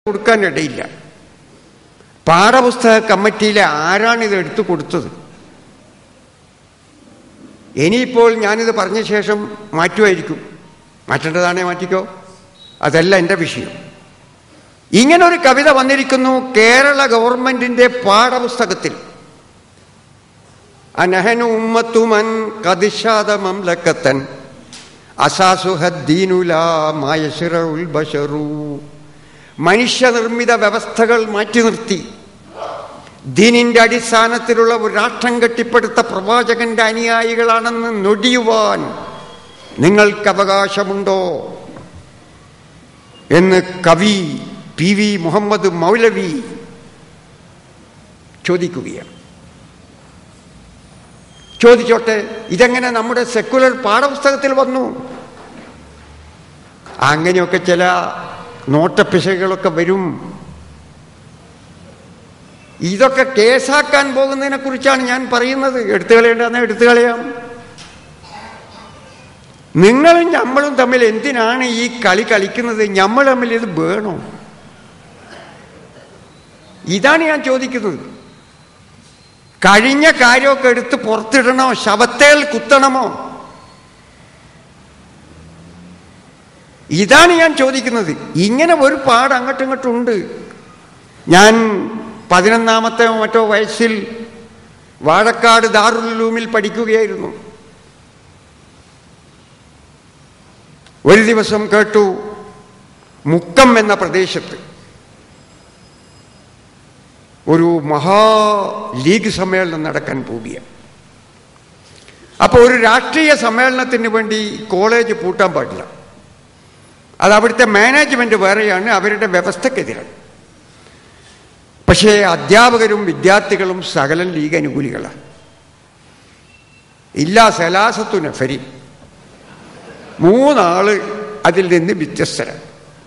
കൊടുക്കാനിടയില്ല പാഠപുസ്തക കമ്മിറ്റിയിലെ ആരാണ് ഇത് എടുത്തു കൊടുത്തത് ഇനിയിപ്പോൾ ഞാനിത് പറഞ്ഞ ശേഷം മാറ്റുമായിരിക്കും മാറ്റേണ്ടതാണേ മാറ്റിക്കോ അതല്ല എൻ്റെ വിഷയം ഇങ്ങനൊരു കവിത വന്നിരിക്കുന്നു കേരള ഗവൺമെന്റിന്റെ പാഠപുസ്തകത്തിൽ അനഹനു ഉമ്മത്തുമൻ കദിഷാദ മംലക്കത്തൻ അസാസുഹദ്ദീനുലാമായശിറുൽ ബഷറു മനുഷ്യനിർമ്മിത വ്യവസ്ഥകൾ മാറ്റി നിർത്തി ദീനിന്റെ അടിസ്ഥാനത്തിലുള്ള ഒരു രാഷ്ട്രം കെട്ടിപ്പടുത്ത പ്രവാചകന്റെ അനുയായികളാണെന്ന് നൊടിയുവാൻ നിങ്ങൾക്ക് അവകാശമുണ്ടോ എന്ന് കവി പി വി മുഹമ്മദ് മൗലവി ചോദിക്കുകയാണ് ചോദിച്ചോട്ടെ ഇതെങ്ങനെ നമ്മുടെ സെക്കുലർ പാഠപുസ്തകത്തിൽ വന്നു അങ്ങനെയൊക്കെ ചില നോട്ടപ്പിശകളൊക്കെ വരും ഇതൊക്കെ കേസാക്കാൻ പോകുന്നതിനെ കുറിച്ചാണ് ഞാൻ പറയുന്നത് എടുത്തു കളയേണ്ടെന്ന് എടുത്തു കളയാം നിങ്ങളും നമ്മളും തമ്മിൽ എന്തിനാണ് ഈ കളി കളിക്കുന്നത് നമ്മൾ തമ്മിൽ ഇത് വേണോ ഇതാണ് ഞാൻ ചോദിക്കുന്നത് കഴിഞ്ഞ കാര്യമൊക്കെ എടുത്ത് പുറത്തിടണോ ശവത്തേൽ കുത്തണമോ ഇതാണ് ഞാൻ ചോദിക്കുന്നത് ഇങ്ങനെ ഒരു പാട് അങ്ങോട്ടും ഇങ്ങോട്ടും ഉണ്ട് ഞാൻ പതിനൊന്നാമത്തെ മറ്റോ വയസ്സിൽ വാഴക്കാട് ദാറുലൂമിൽ പഠിക്കുകയായിരുന്നു ഒരു ദിവസം കേട്ടു മുക്കം എന്ന പ്രദേശത്ത് ഒരു മഹാ ലീഗ് സമ്മേളനം നടക്കാൻ പോവുകയാണ് അപ്പോൾ ഒരു രാഷ്ട്രീയ സമ്മേളനത്തിന് വേണ്ടി കോളേജ് പൂട്ടാൻ പാടില്ല അത് അവിടുത്തെ മാനേജ്മെന്റ് വേറെയാണ് അവരുടെ വ്യവസ്ഥക്കെതിരാണ് പക്ഷേ അധ്യാപകരും വിദ്യാർത്ഥികളും സകലം ലീഗ് അനുകൂലികളാണ് ഇല്ല സലാസത്തു നഫരി മൂന്നാള് അതിൽ നിന്ന് വ്യത്യസ്തരാണ്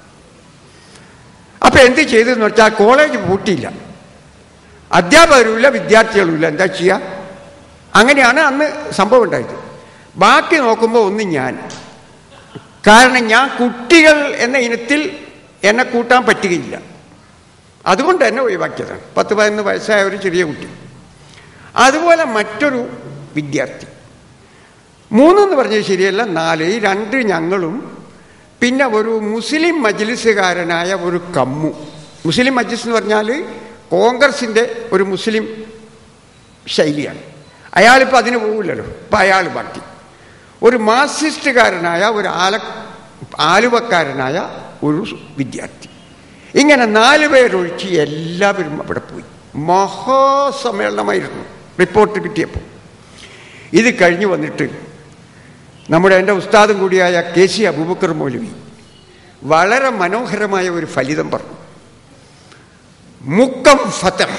അപ്പൊ എന്ത് ചെയ്തെന്ന് വെച്ചാൽ കോളേജ് പൂട്ടിയില്ല അധ്യാപകരുമില്ല വിദ്യാർത്ഥികളുമില്ല എന്താ ചെയ്യുക അങ്ങനെയാണ് അന്ന് സംഭവം ഉണ്ടായത് ബാക്കി നോക്കുമ്പോൾ ഒന്ന് ഞാൻ കാരണം ഞാൻ കുട്ടികൾ എന്ന ഇനത്തിൽ എന്നെ കൂട്ടാൻ പറ്റുകയില്ല അതുകൊണ്ട് എന്നെ ഒഴിവാക്കിയതാണ് പത്ത് പതിനൊന്ന് വയസ്സായ ഒരു ചെറിയ കുട്ടി അതുപോലെ മറ്റൊരു വിദ്യാർത്ഥി മൂന്നെന്ന് പറഞ്ഞത് ശരിയല്ല നാല് ഈ രണ്ട് ഞങ്ങളും പിന്നെ ഒരു മുസ്ലിം മജ്ലിസുകാരനായ ഒരു കമ്മു മുസ്ലിം മജ്ലിസ് എന്ന് പറഞ്ഞാൽ കോൺഗ്രസിൻ്റെ ഒരു മുസ്ലിം ശൈലിയാണ് അയാളിപ്പോൾ അതിന് പോകില്ലല്ലോ ഇപ്പം അയാൾ ബാക്കി ഒരു മാർസിസ്റ്റുകാരനായ ഒരു ആല ആലുവക്കാരനായ ഒരു വിദ്യാർത്ഥി ഇങ്ങനെ നാല് പേരൊഴിച്ച് എല്ലാവരും അവിടെ പോയി മഹാസമ്മേളനമായിരുന്നു റിപ്പോർട്ട് കിട്ടിയപ്പോൾ ഇത് കഴിഞ്ഞു വന്നിട്ട് നമ്മുടെ എൻ്റെ ഉസ്താദും കൂടിയായ കെ സി അബൂബക്കർ മൗലവി വളരെ മനോഹരമായ ഒരു ഫലിതം പറഞ്ഞു മുക്കം ഫതഹ്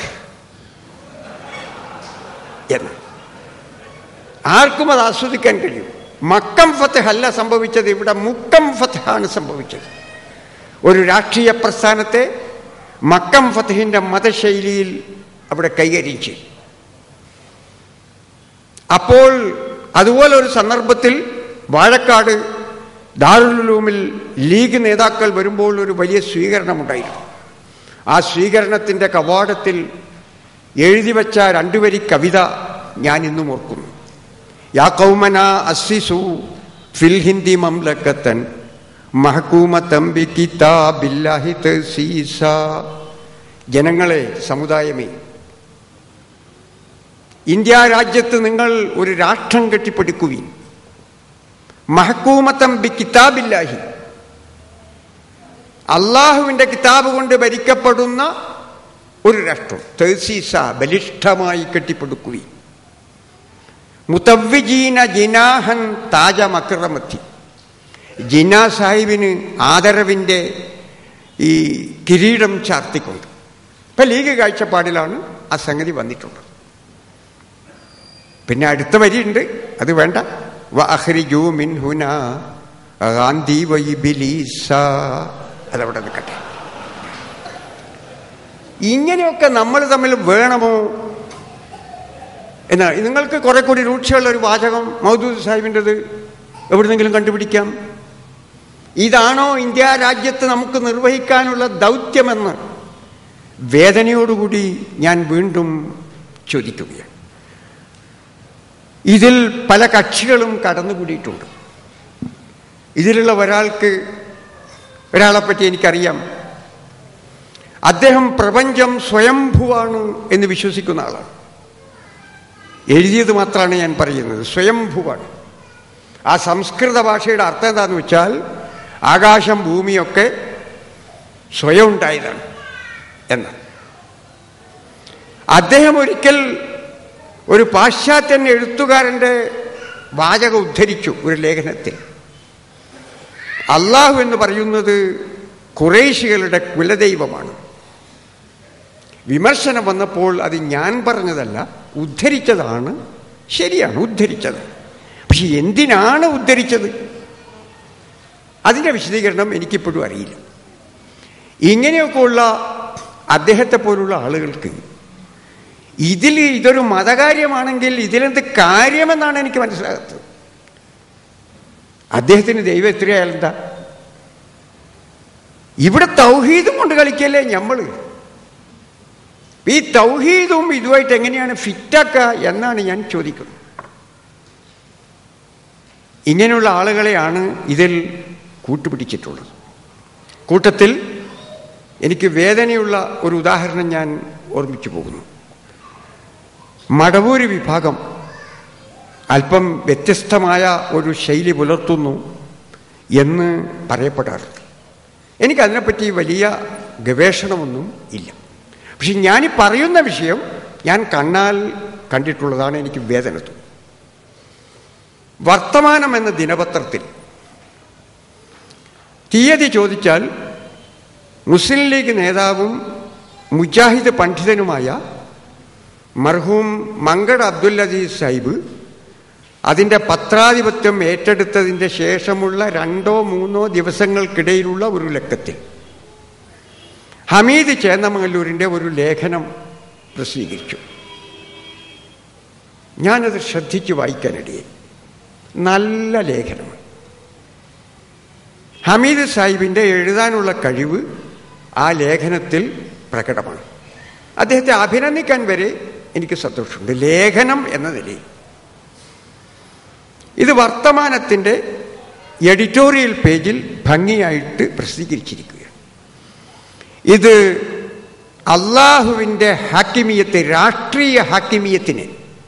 എന്ന് ആർക്കും അത് ആസ്വദിക്കാൻ കഴിയും മക്കം ഫതഹ് അല്ല സംഭവിച്ചത് ഇവിടെ മുക്കം ഫതഹാണ് സംഭവിച്ചത് ഒരു രാഷ്ട്രീയ പ്രസ്ഥാനത്തെ മക്കം ഫതഹിന്റെ മതശൈലിയിൽ അവിടെ കൈകാര്യം ചെയ്യും അപ്പോൾ അതുപോലെ ഒരു സന്ദർഭത്തിൽ വാഴക്കാട് ദാറുലുലൂമിൽ ലീഗ് നേതാക്കൾ വരുമ്പോൾ ഒരു വലിയ സ്വീകരണമുണ്ടായിരുന്നു ആ സ്വീകരണത്തിൻ്റെ കവാടത്തിൽ എഴുതി വച്ച രണ്ടുവരി കവിത ഞാൻ ഇന്നും ഓർക്കുന്നു യാ കൗമന അസ്സിസു ഫിൽ ഹിന്ദി മംലക്കത്തൻ മഹക്കൂമത്തമ്പി കിതാബില്ലാഹി തസീസ ജനങ്ങളെ സമുദായമേ ഇന്ത്യ രാജ്യത്ത് നിങ്ങൾ ഒരു രാഷ്ട്രം കെട്ടിപ്പടുക്കുവിൻ മഹക്കൂമത്തമ്പി കിതാബില്ലാഹി അള്ളാഹുവിൻ്റെ കിതാബ് കൊണ്ട് ഭരിക്കപ്പെടുന്ന ഒരു രാഷ്ട്രം തേസീസ ബലിഷ്ഠമായി കെട്ടിപ്പടുക്കുവിൻ മുത്തവ്വിജീന ജിനാഹൻ താജ മക്രമത്തി ജിന സാഹിബിന് ആദരവിൻ്റെ ഈ കിരീടം ചാർത്തിക്കൊണ്ട് ഇപ്പം ലീഗ് കാഴ്ചപ്പാടിലാണ് ആ സംഗതി വന്നിട്ടുള്ളത് പിന്നെ അടുത്ത വരിയുണ്ട് അത് വേണ്ട വഅഖ്രിജൂ മിൻ ഹുന ഗാന്ധി വൈബിലീസ അതവിടെ നിൽക്കട്ടെ ഇങ്ങനെയൊക്കെ നമ്മൾ തമ്മിൽ വേണമോ എന്നാ നിങ്ങൾക്ക് കുറെ കൂടി രൂക്ഷമുള്ള ഒരു വാചകം മൗദൂദ് സാഹിബിൻ്റെത് എവിടുന്നെങ്കിലും കണ്ടുപിടിക്കാം ഇതാണോ ഇന്ത്യ രാജ്യത്ത് നമുക്ക് നിർവഹിക്കാനുള്ള ദൗത്യമെന്ന് വേദനയോടുകൂടി ഞാൻ വീണ്ടും ചോദിക്കുകയാണ് ഇതിൽ പല കക്ഷികളും കടന്നുകൂടിയിട്ടുണ്ട് ഇതിലുള്ള ഒരാൾക്ക് ഒരാളെപ്പറ്റി എനിക്കറിയാം അദ്ദേഹം പ്രപഞ്ചം സ്വയംഭുവാണ് എന്ന് വിശ്വസിക്കുന്ന ആളാണ് എഴുതിയത് മാത്രമാണ് ഞാൻ പറയുന്നത് സ്വയംഭുവാണ് ആ സംസ്കൃത ഭാഷയുടെ അർത്ഥം എന്താണെന്ന് വെച്ചാൽ ആകാശം ഭൂമിയൊക്കെ സ്വയം ഉണ്ടായതാണ് എന്ന് അദ്ദേഹം ഒരിക്കൽ ഒരു പാശ്ചാത്യൻ എഴുത്തുകാരൻ്റെ വാചകം ഉദ്ധരിച്ചു ഒരു ലേഖനത്തിൽ അള്ളാഹു എന്ന് പറയുന്നത് കുറേശികളുടെ കുലദൈവമാണ് വിമർശനം വന്നപ്പോൾ അത് ഞാൻ പറഞ്ഞതല്ല ഉദ്ധരിച്ചതാണ് ശരിയാണ് ഉദ്ധരിച്ചത് പക്ഷെ എന്തിനാണ് ഉദ്ധരിച്ചത് അതിൻ്റെ വിശദീകരണം എനിക്കിപ്പോഴും അറിയില്ല ഇങ്ങനെയൊക്കെ ഉള്ള അദ്ദേഹത്തെ പോലുള്ള ആളുകൾക്ക് ഇതിൽ ഇതൊരു മതകാര്യമാണെങ്കിൽ ഇതിലെന്ത് കാര്യമെന്നാണ് എനിക്ക് മനസ്സിലാകാത്തത് അദ്ദേഹത്തിന് ദൈവം എത്രയായാലെന്താ ഇവിടെ തൗഹീദും കൊണ്ട് കളിക്കല്ലേ നമ്മൾ ഈ തൗഹീദും ഇതുമായിട്ട് എങ്ങനെയാണ് ഫിറ്റാക്കുക എന്നാണ് ഞാൻ ചോദിക്കുന്നത് ഇങ്ങനെയുള്ള ആളുകളെയാണ് ഇതിൽ കൂട്ടുപിടിച്ചിട്ടുള്ളത് കൂട്ടത്തിൽ എനിക്ക് വേദനയുള്ള ഒരു ഉദാഹരണം ഞാൻ ഓർമ്മിച്ചു പോകുന്നു മടവൂര് വിഭാഗം അല്പം വ്യത്യസ്തമായ ഒരു ശൈലി പുലർത്തുന്നു എന്ന് പറയപ്പെടാറുണ്ട് എനിക്കതിനെപ്പറ്റി വലിയ ഗവേഷണമൊന്നും ഇല്ല പക്ഷെ ഞാനീ പറയുന്ന വിഷയം ഞാൻ കണ്ണാൽ കണ്ടിട്ടുള്ളതാണ് എനിക്ക് വേദന തോന്നുന്നത് വർത്തമാനം എന്ന ദിനപത്രത്തിൽ തീയതി ചോദിച്ചാൽ മുസ്ലിം ലീഗ് നേതാവും മുജാഹിദ് പണ്ഡിതനുമായ മർഹൂം മങ്കട അബ്ദുൽ അസീസ് സാഹിബ് അതിൻ്റെ പത്രാധിപത്യം ഏറ്റെടുത്തതിൻ്റെ ശേഷമുള്ള രണ്ടോ മൂന്നോ ദിവസങ്ങൾക്കിടയിലുള്ള ഒരു ലക്കത്തിൽ ഹമീദ് ചേന്നമംഗല്ലൂരിൻ്റെ ഒരു ലേഖനം പ്രസിദ്ധീകരിച്ചു ഞാനത് ശ്രദ്ധിച്ച് വായിക്കാനിടയായി നല്ല ലേഖനമാണ് ഹമീദ് സാഹിബിൻ്റെ എഴുതാനുള്ള കഴിവ് ആ ലേഖനത്തിൽ പ്രകടമാണ് അദ്ദേഹത്തെ അഭിനന്ദിക്കാൻ വരെ എനിക്ക് സന്തോഷമുണ്ട് ലേഖനം എന്ന നിലയിൽ ഇത് വർത്തമാനത്തിൻ്റെ എഡിറ്റോറിയൽ പേജിൽ ഭംഗിയായിട്ട് പ്രസിദ്ധീകരിച്ചിരിക്കുകയാണ് ഇത് അള്ളാഹുവിൻ്റെ ഹാക്കിമീയത്തെ രാഷ്ട്രീയ ഹാക്കിമീയത്തിനെ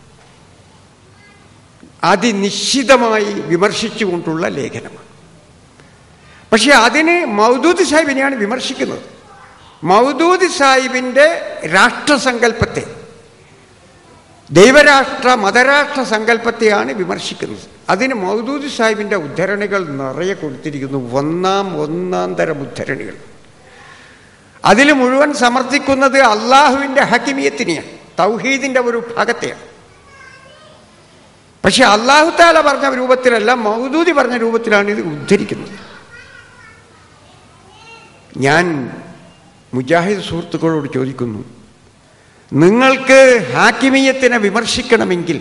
അതിനിശ്ചിതമായി വിമർശിച്ചുകൊണ്ടുള്ള ലേഖനമാണ് പക്ഷെ അതിന് മൗദൂദ് സാഹിബിനെയാണ് വിമർശിക്കുന്നത് മൗദൂദ് സാഹിബിൻ്റെ രാഷ്ട്രസങ്കല്പത്തെ ദൈവരാഷ്ട്ര മതരാഷ്ട്ര സങ്കല്പത്തെയാണ് വിമർശിക്കുന്നത് അതിന് മൗദൂദ് സാഹിബിൻ്റെ ഉദ്ധരണികൾ നിറയെ കൊടുത്തിരിക്കുന്നു ഒന്നാം ഒന്നാം തരം ഉദ്ധരണികൾ അതിൽ മുഴുവൻ സമർത്ഥിക്കുന്നത് അള്ളാഹുവിൻ്റെ ഹക്കിമിയത്തിനെയാണ് തൗഹീദിൻ്റെ ഒരു ഭാഗത്തെയാണ് പക്ഷെ അള്ളാഹു താല പറഞ്ഞ രൂപത്തിലല്ല മൗദൂദി പറഞ്ഞ രൂപത്തിലാണ് ഇത് ഉദ്ധരിക്കുന്നത് ഞാൻ മുജാഹിദ് സുഹൃത്തുക്കളോട് ചോദിക്കുന്നു നിങ്ങൾക്ക് ഹാക്കിമീയത്തിനെ വിമർശിക്കണമെങ്കിൽ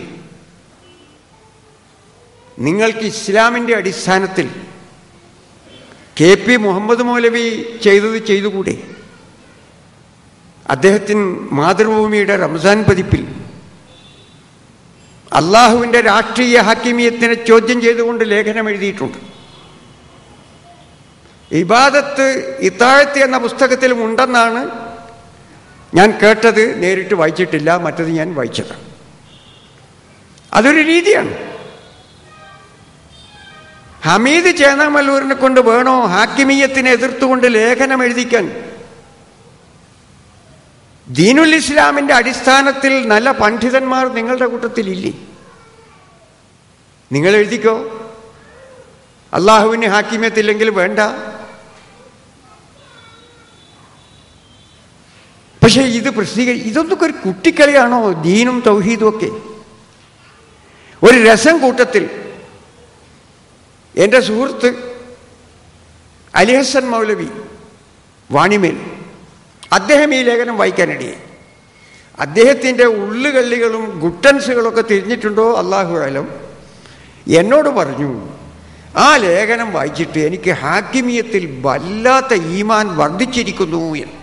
നിങ്ങൾക്ക് ഇസ്ലാമിൻ്റെ അടിസ്ഥാനത്തിൽ കെ പി മുഹമ്മദ് മൗലവി ചെയ്തത് ചെയ്തുകൂടെ അദ്ദേഹത്തിന് മാതൃഭൂമിയുടെ റംസാൻ പതിപ്പിൽ അള്ളാഹുവിൻ്റെ രാഷ്ട്രീയ ഹാക്കിമീയത്തിനെ ചോദ്യം ചെയ്തുകൊണ്ട് ലേഖനം എഴുതിയിട്ടുണ്ട് ഇബാദത്ത് ഇത്താഴത്ത് എന്ന പുസ്തകത്തിലും ഉണ്ടെന്നാണ് ഞാൻ കേട്ടത് നേരിട്ട് വായിച്ചിട്ടില്ല മറ്റത് ഞാൻ വായിച്ചതാണ് അതൊരു രീതിയാണ് ഹമീദ് ചേന്നാമല്ലൂരിനെ കൊണ്ട് വേണോ ഹാക്കിമീയത്തിനെ എതിർത്തുകൊണ്ട് ലേഖനം എഴുതിക്കാൻ ദീനുൽ ഇസ്ലാമിൻ്റെ അടിസ്ഥാനത്തിൽ നല്ല പണ്ഡിതന്മാർ നിങ്ങളുടെ കൂട്ടത്തിലില്ലേ നിങ്ങൾ എഴുതിക്കോ അള്ളാഹുവിന് ഹാക്കിമ്യത്തില്ലെങ്കിൽ വേണ്ട പക്ഷേ ഇത് പ്രസിദ്ധീകരി ഇതൊന്നൊക്കെ ഒരു കുട്ടിക്കളിയാണോ ദീനും തൗഹീദും ഒക്കെ ഒരു രസം കൂട്ടത്തിൽ എൻ്റെ സുഹൃത്ത് അലിഹസൻ മൗലവി വാണിമേൽ അദ്ദേഹം ഈ ലേഖനം വായിക്കാനിടയായി അദ്ദേഹത്തിൻ്റെ ഉള്ളുകള്ളികളും ഗുട്ടൻസുകളൊക്കെ തിരിഞ്ഞിട്ടുണ്ടോ അള്ളാഹു ആലം എന്നോട് പറഞ്ഞു ആ ലേഖനം വായിച്ചിട്ട് എനിക്ക് ഹാക്കിമിയത്തിൽ വല്ലാത്ത ഈമാൻ വർദ്ധിച്ചിരിക്കുന്നു എന്ന്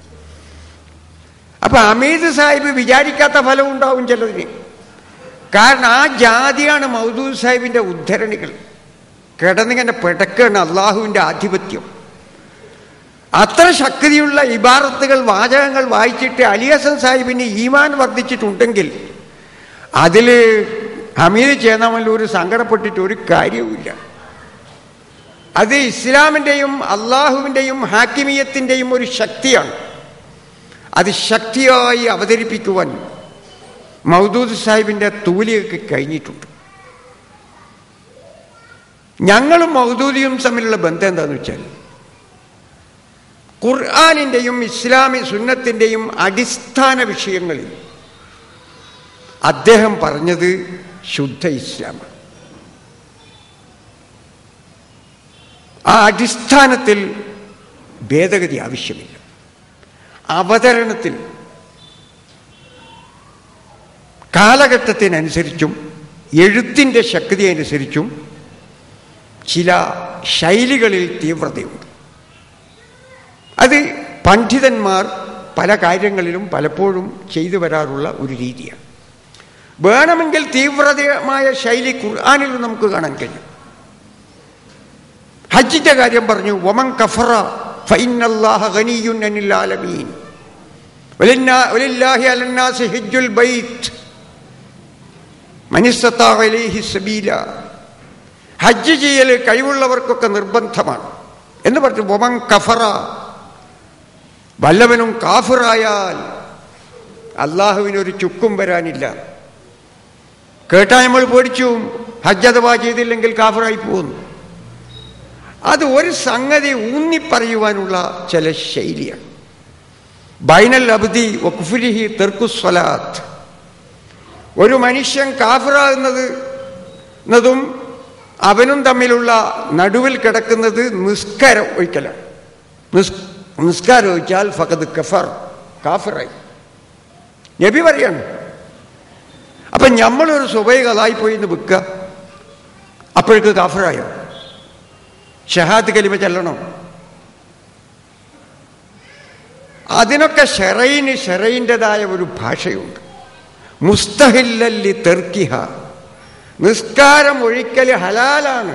അപ്പൊ അമീദ് സാഹിബ് വിചാരിക്കാത്ത ഫലം ഉണ്ടാവും ചിലതിന് കാരണം ആ ജാതിയാണ് മൗദൂദ് സാഹിബിന്റെ ഉദ്ധരണികൾ കിടന്നിങ്ങനെ പിടക്കാണ് അള്ളാഹുവിൻ്റെ ആധിപത്യം അത്ര ശക്തിയുള്ള ഇബാറത്തുകൾ വാചകങ്ങൾ വായിച്ചിട്ട് അലി ഹസൻ സാഹിബിന് ഈമാൻ വർദ്ധിച്ചിട്ടുണ്ടെങ്കിൽ അതിൽ ഹമീദ് ചേന്നമല്ലൂർ സങ്കടപ്പെട്ടിട്ട് ഒരു കാര്യവുമില്ല അത് ഇസ്ലാമിൻ്റെയും അള്ളാഹുവിൻ്റെയും ഹാക്കിമീയത്തിൻ്റെയും ഒരു ശക്തിയാണ് അത് ശക്തിയായി അവതരിപ്പിക്കുവാൻ മൗദൂദ് സാഹിബിൻ്റെ തൂലിയൊക്കെ കഴിഞ്ഞിട്ടുണ്ട് ഞങ്ങളും മൗദൂദിയും തമ്മിലുള്ള ബന്ധം എന്താണെന്ന് വെച്ചാൽ ഖുർആാനിൻ്റെയും ഇസ്ലാമി സുന്നത്തിൻ്റെയും അടിസ്ഥാന വിഷയങ്ങളിൽ അദ്ദേഹം പറഞ്ഞത് ശുദ്ധ ഇസ്ലാമാണ് ആ അടിസ്ഥാനത്തിൽ ഭേദഗതി ആവശ്യമില്ല അവതരണത്തിൽ കാലഘട്ടത്തിനനുസരിച്ചും എഴുത്തിൻ്റെ ശക്തി അനുസരിച്ചും ചില ശൈലികളിൽ തീവ്രതയുണ്ട് അത് പണ്ഡിതന്മാർ പല കാര്യങ്ങളിലും പലപ്പോഴും ചെയ്തു വരാറുള്ള ഒരു രീതിയാണ് വേണമെങ്കിൽ തീവ്രതമായ ശൈലി ഖുർആാനിൽ നമുക്ക് കാണാൻ കഴിയും ഹജ്ജിന്റെ കാര്യം പറഞ്ഞു വമൻ കഫറ ഫൈനല്ലാഹ ഗനിയുൻ അനിൽ ആലമീൻ വലിന്നാ- വലില്ലാഹി അലന്നാസി ഹിജ്ജുൽ ബൈത്ത് മനിസ്തത്താ ഇലൈഹി സബീല ഹജ്ജ് ചെയ്യൽ കഴിവുള്ളവർക്കൊക്കെ നിർബന്ധമാണ് എന്ന് പറഞ്ഞു വമൻ കഫറ വല്ലവനും കാഫിറായാൽ അള്ളാഹുവിനൊരു ചുക്കും വരാനില്ല കേട്ടാ നമ്മൾ പേടിച്ചു ഹജ്ജ് അഥവാ ചെയ്തില്ലെങ്കിൽ കാഫിറായി പോകുന്നു അത് ഒരു സംഗതി ഊന്നി പറയുവാനുള്ള ചില ശൈലിയാണ് ബൈനൽ അബ്ദി വഖുഫുലിഹി തെർക്കുസ്വലാത്ത് ഒരു മനുഷ്യൻ കാഫിറാകുന്നത് എന്നതും അവനും തമ്മിലുള്ള നടുവിൽ കിടക്കുന്നത് നിസ്കാരം ഒഴിക്കലാണ് നിസ് നിസ്കാരം ഒഴിച്ചാൽ ഫഖദ് കഫർ കാഫിറായി നബി പറയാണ് അപ്പം നമ്മളൊരു സുബൈ കലായിപ്പോയി എന്ന് വിൽക്കുക അപ്പോഴേക്ക് കാഫിറായോ ഷഹാദ് കലിമ ചെല്ലണം അതിനൊക്കെ ഷെറൈന് ഷെറൈൻ്റെതായ ഒരു ഭാഷയുണ്ട് മുസ്തഹില്ലല്ലി തെർക്കിഹ നിസ്കാരം ഒഴിക്കൽ ഹലാലാണ്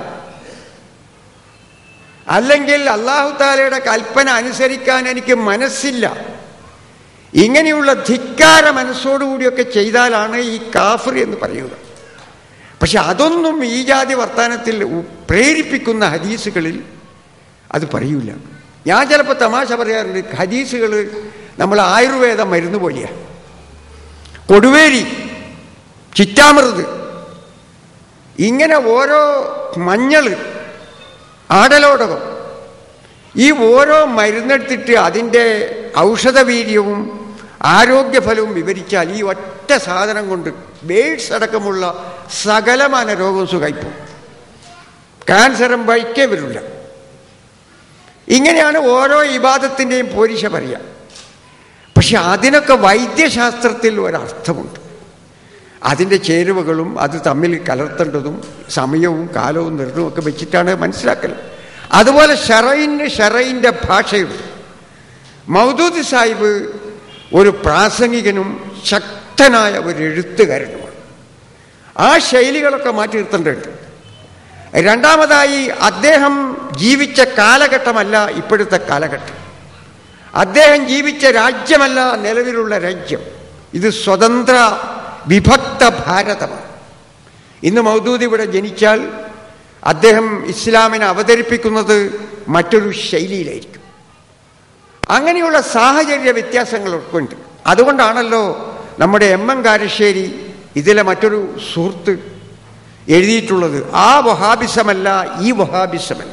അല്ലെങ്കിൽ അള്ളാഹു താലയുടെ കൽപ്പന അനുസരിക്കാൻ എനിക്ക് മനസ്സില്ല ഇങ്ങനെയുള്ള ധിക്കാര മനസ്സോടുകൂടിയൊക്കെ ചെയ്താലാണ് ഈ കാഫർ എന്ന് പറയുക പക്ഷെ അതൊന്നും ഈ ജാതി വർത്തമാനത്തിൽ ഉ- പ്രേരിപ്പിക്കുന്ന ഹദീസുകളിൽ അത് പറയൂല ഞാൻ ചിലപ്പോൾ തമാശ പറയാറുണ്ട് ഹദീസുകൾ നമ്മൾ ആയുർവേദ മരുന്ന് പോലെയാണ് കൊടുവേരി ചിറ്റാമൃത് ഇങ്ങനെ ഓരോ മഞ്ഞൾ ആടലോടകം ഈ ഓരോ മരുന്നെടുത്തിട്ട് അതിൻ്റെ ഔഷധവീര്യവും ആരോഗ്യഫലവും വിവരിച്ചാൽ ഈ ഒറ്റ സാധനം കൊണ്ട് ബേഡ്സ് അടക്കമുള്ള സകലമാന രോഗവും സുഖായിപ്പോവും ക്യാൻസറും വഴിക്കേ വരില്ല ഇങ്ങനെയാണ് ഓരോ ഇബാദത്തിൻ്റെയും പോരിശ പറയുക പക്ഷെ അതിനൊക്കെ വൈദ്യശാസ്ത്രത്തിൽ ഒരർത്ഥമുണ്ട് അതിൻ്റെ ചേരുവകളും അത് തമ്മിൽ കലർത്തേണ്ടതും സമയവും കാലവും നിർണവും ഒക്കെ വെച്ചിട്ടാണ് മനസ്സിലാക്കൽ അതുപോലെ ഷറൈന് ഷറൈൻ്റെ ഭാഷയുണ്ട് മൗദൂദ് സാഹിബ് ഒരു പ്രാസംഗികനും ശക്തനായ ഒരു എഴുത്തുകാരനുമാണ് ആ ശൈലികളൊക്കെ മാറ്റി നിർത്തേണ്ടതുണ്ട് രണ്ടാമതായി അദ്ദേഹം ജീവിച്ച കാലഘട്ടമല്ല ഇപ്പോഴത്തെ കാലഘട്ടം അദ്ദേഹം ജീവിച്ച രാജ്യമല്ല നിലവിലുള്ള രാജ്യം ഇത് സ്വതന്ത്ര വിഭക്ത ഭാരതമാണ് ഇന്ന് മൗദൂദ് ഇവിടെ ജനിച്ചാൽ അദ്ദേഹം ഇസ്ലാമിനെ അവതരിപ്പിക്കുന്നത് മറ്റൊരു ശൈലിയിലായിരിക്കും അങ്ങനെയുള്ള സാഹചര്യ വ്യത്യാസങ്ങളൊക്കെ ഉണ്ട് അതുകൊണ്ടാണല്ലോ നമ്മുടെ എം എം കാരശ്ശേരി ഇതിലെ മറ്റൊരു സുഹൃത്ത് എഴുതിയിട്ടുള്ളത് ആ വഹാബിസമല്ല ഈ വഹാബിസമല്ല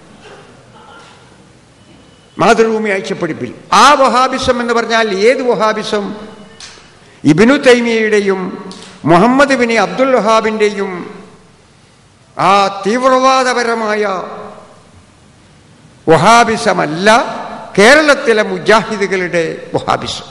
മാതൃഭൂമി ആഴ്ചപ്പടിപ്പിൽ ആ വഹാബിസം എന്ന് പറഞ്ഞാൽ ഏത് വഹാബിസം ഇബിനു തൈമിയയുടെയും മുഹമ്മദ് ബിൻ അബ്ദുൽ വഹാബിൻ്റെയും ആ തീവ്രവാദപരമായ വഹാബിസമല്ല കേരളത്തിലെ മുജാഹിദുകളുടെ വഹാബിസം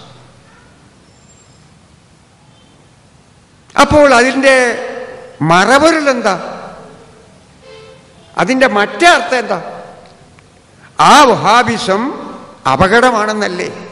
അപ്പോൾ അതിൻ്റെ മറവരുൾ എന്താ അതിൻ്റെ മറ്റേ അർത്ഥം എന്താ ആ വഹാബിസം അപകടമാണെന്നല്ലേ